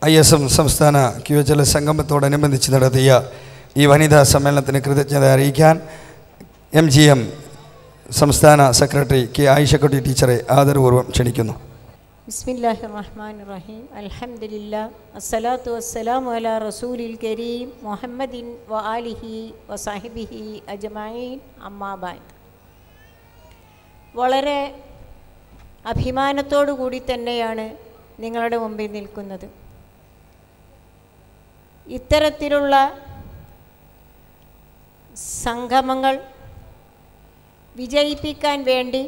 I S M സംസ്ഥാന Q H L S സംഗമത്തോടനുബന്ധിച്ച് നടത്തിയ ഈ വനിതാ സമ്മേളനത്തിന് കൃതജ്ഞത അറിയിക്കാൻ എം ജി എം സംസ്ഥാന സെക്രട്ടറി കെ ആയിഷക്കുട്ടി ടീച്ചറെ ആദരപൂർവ്വം ക്ഷണിക്കുന്നു ബിസ്മില്ലാഹിർ റഹ്മാനിർ റഹീം അൽഹംദുലില്ലാ അസ്സലാത്തു വസ്സലാമു അലാ റസൂലിൽ കരീം മുഹമ്മദിൻ വ ആലിഹി വ സാഹിബിഹി അജ്മഈൻ അമ്മാബായ് വളരെ അഭിമാനത്തോടു കൂടി തന്നെയാണ് നിങ്ങളുടെ മുമ്പിൽ നിൽക്കുന്നത് ഇത്തരത്തിലുള്ള സംഗമങ്ങൾ വിജയിപ്പിക്കാൻ വേണ്ടി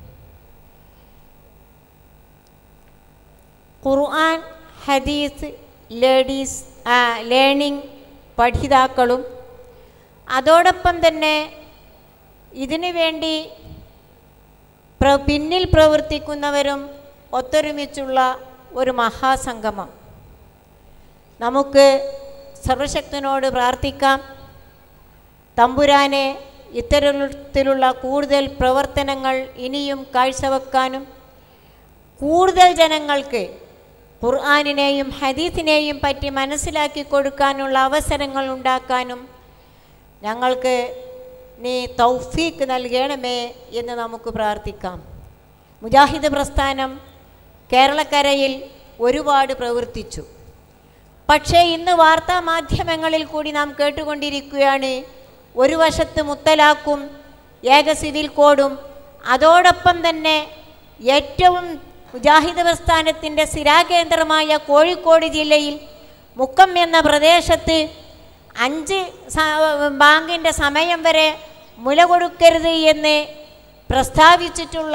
ഖുർആൻ ഹദീസ് ലേഡീസ് ലേണിംഗ് പഠിതാക്കളും അതോടൊപ്പം തന്നെ ഇതിനു വേണ്ടി പ്ര പിന്നിൽ പ്രവർത്തിക്കുന്നവരും ഒത്തൊരുമിച്ചുള്ള ഒരു മഹാസംഗമം നമുക്ക് സർവശക്തനോട് പ്രാർത്ഥിക്കാം തമ്പുരാനെ ഇത്തരത്തിലുള്ള കൂടുതൽ പ്രവർത്തനങ്ങൾ ഇനിയും കാഴ്ചവെക്കാനും കൂടുതൽ ജനങ്ങൾക്ക് ഖുർആാനിനെയും ഹദീസിനെയും പറ്റി മനസ്സിലാക്കി കൊടുക്കാനുള്ള അവസരങ്ങൾ ഉണ്ടാക്കാനും ഞങ്ങൾക്ക് നീ തൗഫീക്ക് നൽകണമേ എന്ന് നമുക്ക് പ്രാർത്ഥിക്കാം മുജാഹിദ് പ്രസ്ഥാനം കേരളക്കരയിൽ ഒരുപാട് പ്രവർത്തിച്ചു പക്ഷേ ഇന്ന് വാർത്താ മാധ്യമങ്ങളിൽ കൂടി നാം കേട്ടുകൊണ്ടിരിക്കുകയാണ് ഒരു വശത്ത് മുത്തലാക്കും ഏക സിവിൽ കോഡും അതോടൊപ്പം തന്നെ ഏറ്റവും മുജാഹിദ് പ്രസ്ഥാനത്തിൻ്റെ സ്ഥിരാകേന്ദ്രമായ കോഴിക്കോട് ജില്ലയിൽ മുക്കം എന്ന പ്രദേശത്ത് അഞ്ച് ബാങ്കിൻ്റെ സമയം വരെ മുല കൊടുക്കരുത് എന്ന് പ്രസ്താവിച്ചിട്ടുള്ള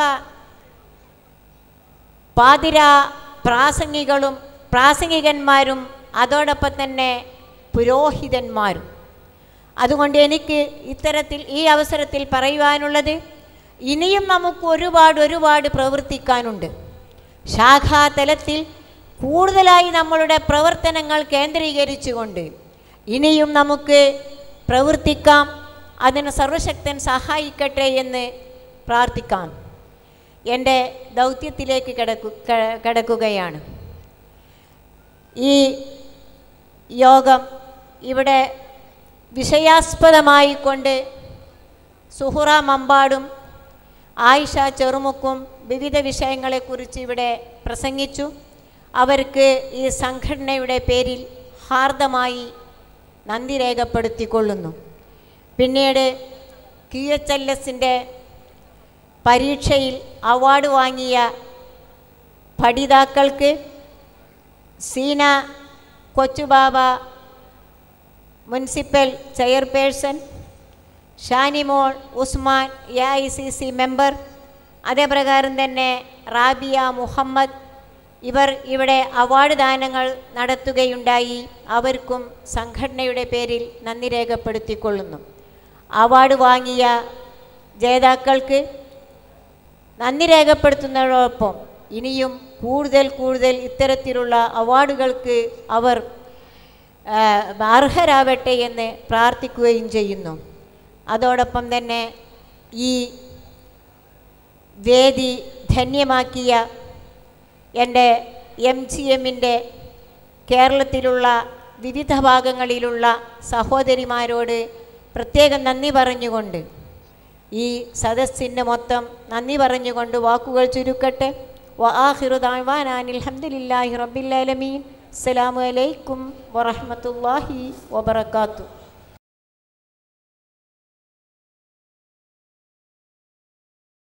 പാതിര പ്രാസംഗികളും പ്രാസംഗികന്മാരും അതോടൊപ്പം തന്നെ പുരോഹിതന്മാരും അതുകൊണ്ട് എനിക്ക് ഇത്തരത്തിൽ ഈ അവസരത്തിൽ പറയുവാനുള്ളത് ഇനിയും നമുക്ക് ഒരുപാട് ഒരുപാട് പ്രവർത്തിക്കാനുണ്ട് ശാഖാതലത്തിൽ കൂടുതലായി നമ്മളുടെ പ്രവർത്തനങ്ങൾ കേന്ദ്രീകരിച്ചുകൊണ്ട് ഇനിയും നമുക്ക് പ്രവർത്തിക്കാം അതിന് സർവശക്തൻ സഹായിക്കട്ടെ എന്ന് പ്രാർത്ഥിക്കാം എൻ്റെ ദൗത്യത്തിലേക്ക് കിടക്കു കിടക്കുകയാണ് ഈ യോഗം ഇവിടെ വിഷയാസ്പദമായി കൊണ്ട് സുഹുറ മമ്പാടും ആയിഷ ചെറുമുക്കും വിവിധ വിഷയങ്ങളെക്കുറിച്ച് ഇവിടെ പ്രസംഗിച്ചു അവർക്ക് ഈ സംഘടനയുടെ പേരിൽ ഹാർദമായി നന്ദി രേഖപ്പെടുത്തിക്കൊള്ളുന്നു പിന്നീട് ക്യു എച്ച് എൽ എസിൻ്റെ പരീക്ഷയിൽ അവാർഡ് വാങ്ങിയ പഠിതാക്കൾക്ക് Seena Kochubaba municipal chairperson Shanimol Usman A I C C member അതേപ്രകാരം തന്നെ റാബിയ മുഹമ്മദ് ഇവർ ഇവിടെ അവാർഡ് ദാനങ്ങൾ നടത്തുകയുണ്ടായി അവർക്കും സംഘടനയുടെ പേരിൽ നന്ദി രേഖപ്പെടുത്തിക്കൊള്ളുന്നു അവാർഡ് വാങ്ങിയ ജേതാക്കൾക്ക് നന്ദി രേഖപ്പെടുത്തുന്നതോടൊപ്പം ഇനിയും കൂടുതൽ കൂടുതൽ ഇത്തരത്തിലുള്ള അവാർഡുകൾക്ക് അവർ അർഹരാവട്ടെ എന്ന് പ്രാർത്ഥിക്കുകയും ചെയ്യുന്നു അതോടൊപ്പം തന്നെ ഈ വേദി ധന്യമാക്കിയ എൻ്റെ എം ജി എമ്മിൻ്റെ കേരളത്തിലുള്ള വിവിധ ഭാഗങ്ങളിലുള്ള സഹോദരിമാരോട് പ്രത്യേകം നന്ദി പറഞ്ഞുകൊണ്ട് ഈ സദസ്സിന് മൊത്തം നന്ദി പറഞ്ഞുകൊണ്ട് വാക്കുകൾ ചുരുക്കട്ടെ വആഖിറു ദഅവാനാനിൽ ഹംദുലില്ലാഹി റബ്ബിൽ ആലമീൻ അസ്സലാമു അലൈക്കും വറഹ്മത്തുള്ളാഹി വബറകാതുഹു